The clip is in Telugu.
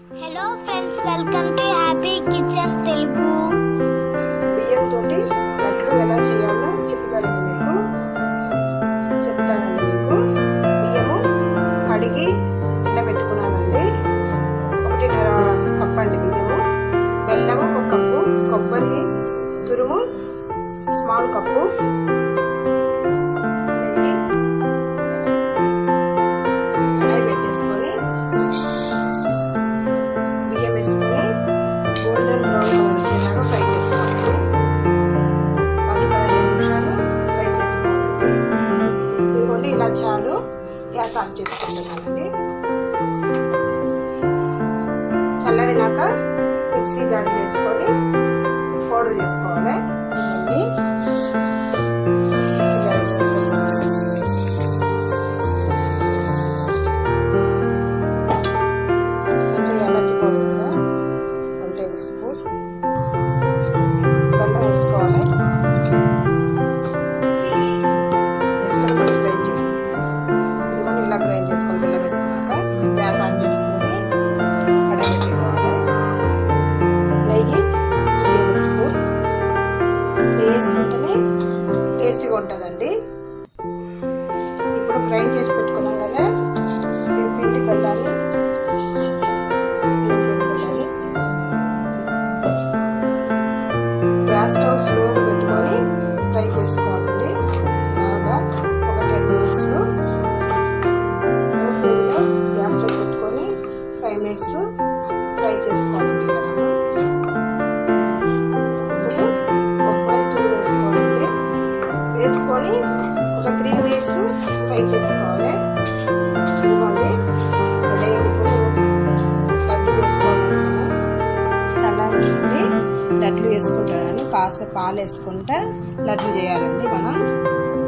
Hello friends welcome to happy kitchen Telugu బియ్యంతో లడ్లు ఎలా చేయాలో చెప్తానండి మీకు చెప్తానండి మీకు బియ్యము కడిగి ఎండబెట్టుకున్నానండి ఒకటిన్నర కప్ అండి బియ్యము బెల్లము ఒక కప్పు కొబ్బరి తురుము స్మాల్ కప్పు నెయ్యి కడాయి పెట్టేసుకొని బియ్యం వేసుకొని గోల్డెన్ బ్రౌన్ కలర్ వచ్చేలాగా ఫ్రై చేసుకోవాలి పది పదిహేను నిమిషాలు ఫ్రై చేసుకోవాలండి ఇదిగోండి ఇలా చాలు గ్యాస్ ఆఫ్ చేసుకుంటున్నానండి చల్లరినాక మిక్సీ జాడీలో వేసుకొని పౌడర్ చేసుకోవాలి ఇదండి ఇలా వేసుకుంటున్నాను. కొంచెం ఎలచి పౌడర్ కూడా వన్ టేబుల్ స్పూన్ బెల్లం వేసుకోవాలి వేసుకొని మళ్ళీ గ్రైండ్ చేసుకోవాలి ఇదిగోండి ఇలా గ్రైండ్ చేసుకోవాలి బెల్లం వేసుకున్నాక గ్యాస్ ఆన్ చేసుకొని కడాయి పెట్టుకోవాలి నెయ్యి త్రీ టేబుల్ స్పూన్ నెయ్యి వేసుకుంటేనే టేస్టీగా ఉంటుందండి ఇప్పుడు గ్రైండ్ చేసి పెట్టుకున్నాం కదా ఈ పిండి బెల్లాన్ని దీంట్లో పెట్టాలి గ్యాస్ స్టవ్ స్లోగా పెట్టుకొని ఫ్రై చేసుకోవాలండి బాగా ఒక టెన్ మినిట్స్ లో ఫ్లేమ్లో గ్యాస్ స్టవ్ పెట్టుకొని ఫైవ్ మినిట్స్ ఫ్రై చేసుకోవాలండి ఇలా మనం. ఇప్పుడు కొబ్బరి తురుము వేసుకోవాలండి వేసుకొని ఒక త్రీ మినిట్స్ ఫ్రై చేసుకోవాలి ఇదిగోండి రెడీ అయింది ఇప్పుడు లడ్డు వేసుకోవాలండి మనం చల్లారిందండి లడ్లు వేసుకుంటాను కాస్త పాలు వేసుకుంటా లడ్లు చేయాలండి మనం